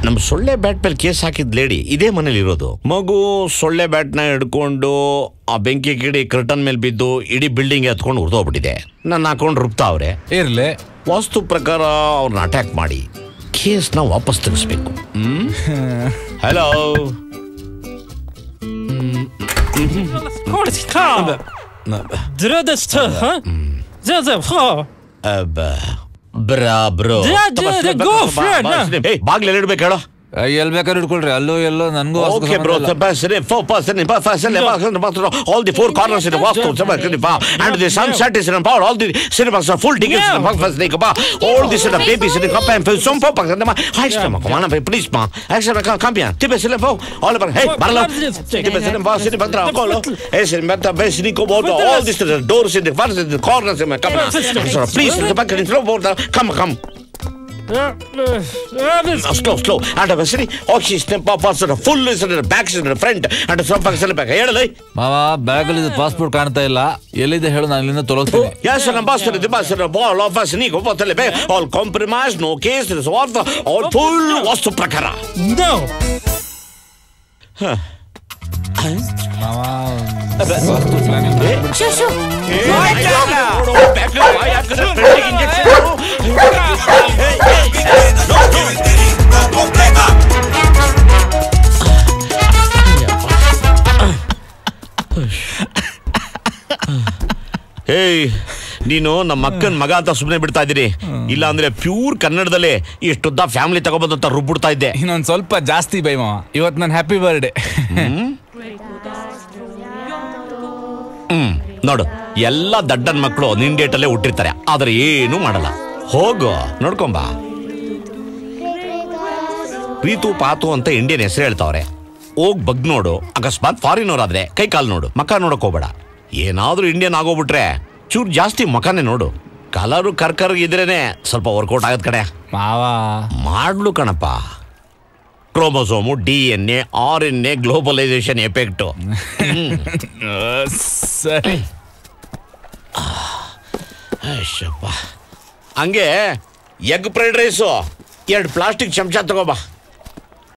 ನಮ್ಮ ಸೊಳ್ಳೆ ಬ್ಯಾಟ್ ಮೇಲೆ ಕೇಸ್ ಹಾಕಿದ್ ಲೇಡಿ ಇದೇ ಮನೇಲಿ ಇರೋದು ಮಗು ಸೊಳ್ಳೆ ಬ್ಯಾಟ್ನ ಹಿಡ್ಕೊಂಡು ಆ ಬೆಂಕಿ ಕಿಡಿ ಕರ್ಟನ್ ಮೇಲೆ ಬಿದ್ದು ಇಡೀ ಬಿಲ್ಡಿಂಗ್ ಎತ್ಕೊಂಡು ಉರ್ದೋಗ್ಬಿಟ್ಟಿದೆ ನನ್ನ ಹಾಕೊಂಡು ರುಬ್ತಾ ಅವ್ರೆ ಇರ್ಲಿ ವಾಸ್ತು ಪ್ರಕಾರ ಅವ್ರನ್ನ ಅಟ್ಯಾಕ್ ಮಾಡಿ ಕೇಸ್ನ ವಾಪಸ್ ತೆಗಿಸ್ಬೇಕು hello Дрёдesta, ha? Det är bra. ಬ್ರಾ bro Yeah, yeah, yeah, go for it, yeah. ಬಾಗ್ಲೆಲ್ಲ ಇಡ್ಬೇಕು ಹೇಳೋ ಎಲ್ ಬೇಕಾದ್ರೆ ಇಟ್ಕೊಳ್ರಿ ಅಲ್ಲೋ ಎಲ್ಲೋ ನನ್ಗೂ ವಾಸ್ತು Okay, bro. ಸಂಬಂಧ ಇಲ್ಲ. Sebastian, four person, four person, all the four corners in the Vastu, Sebastian, and the sunset is in the power, all the cinemas are full tickets in the first day, all this in the babies in the cup and film, some pop, and the Extra, come on, please, ma. Extra, come, come here. Tipe in the power, all about, hey, Barla. Tipe in the power, sitting back there, call, hey, sitting back there, best, Nico, all this in the doors in the first, in the corners in the come on. Please, in the back, in the floor, come, come. Now, slow, slow. And the city, oh, she's step up, also the full is in the back, is in the front, and the front back is in the back. ಹೇಳಲೇ ಮಾವ ಬ್ಯಾಗಲ್ಲಿ passport ಕಾಣ್ತಾ ಇಲ್ಲ ಎಲ್ಲಿದೆ ಹೇಳು ನಾನು ಇಲ್ಲಿಂದ ತೊಲಗ್ತೀನಿ Yes, an ambassador, the ambassador, ball of us, Nico, what the lebe, all compromise, no case, there's what, all full was to prakara. No. ಮಾವ ವಾಸ್ತು ಪ್ಲಾನಿಂಗ್ ಹೇಯ್ ನೀನು ನಮ್ಮ ಅಕ್ಕನ ಮಗ ಅಂತ ಸುಮ್ಮನೆ ಬಿಡ್ತಾ ಇದ್ದೀರಿ ಇಲ್ಲ ಅಂದ್ರೆ ಪ್ಯೂರ್ ಕನ್ನಡದಲ್ಲೇ ಇಷ್ಟುದ್ದ ಫ್ಯಾಮಿಲಿ ತಗೋಬೋದಂತ ರುಬ್ಬಿಡ್ತಾ ಇದ್ದೆ ಇನ್ನೊಂದ್ ಸ್ವಲ್ಪ ಜಾಸ್ತಿ ಬೈ ಮಾವ ಇವತ್ತು ನನ್ನ ಹ್ಯಾಪಿ ಬರ್ಡೇ ಹ್ಮ್ ನೋಡು ಎಲ್ಲ ದಡ್ಡನ್ ಮಕ್ಕಳು ನಿನ್ ಡೇಟಲ್ಲೇ ಹುಟ್ಟಿರ್ತಾರೆ ಆದ್ರೆ ಏನು ಮಾಡಲ್ಲ ಹೋಗು ನೋಡ್ಕೊಂಬ ಪ್ರೀತು ಪಾತು ಅಂತ ಇಂಡಿಯನ್ ಹೆಸರು ಹೇಳ್ತಾವ್ರೆ ಹೋಗ್ ಬಗ್ ನೋಡು ಅಕಸ್ಮಾತ್ ಫಾರಿನ್ ಅವರಾದ್ರೆ ಕೈ ಕಾಲು ನೋಡು ಮಕ ನೋಡಕ್ ಹೋಗ್ಬೇಡ ಏನಾದ್ರೂ ಇಂಡಿಯನ್ ಆಗೋಗ್ಬಿಟ್ರೆ ಚೂರ್ ಜಾಸ್ತಿ ಮಕನೇ ನೋಡು ಕಲರು ಕರ್ಕರ್ ಇದ್ರೇನೆ ಸ್ವಲ್ಪ ವರ್ಕೌಟ್ ಆಗತ್ ಕಡೆ ಮಾವ ಮಾಡ್ಲು ಕಣಪ್ಪ chromosome D N A R N A globalization effect ಸರಿ ಅಯ್ಯಪ್ಪ ಹಂಗೆ ಎಗ್ ಫ್ರೈಡ್ ರೈಸು ಎರಡು ಪ್ಲಾಸ್ಟಿಕ್ ಚಮಚ ತಗೋಬಾ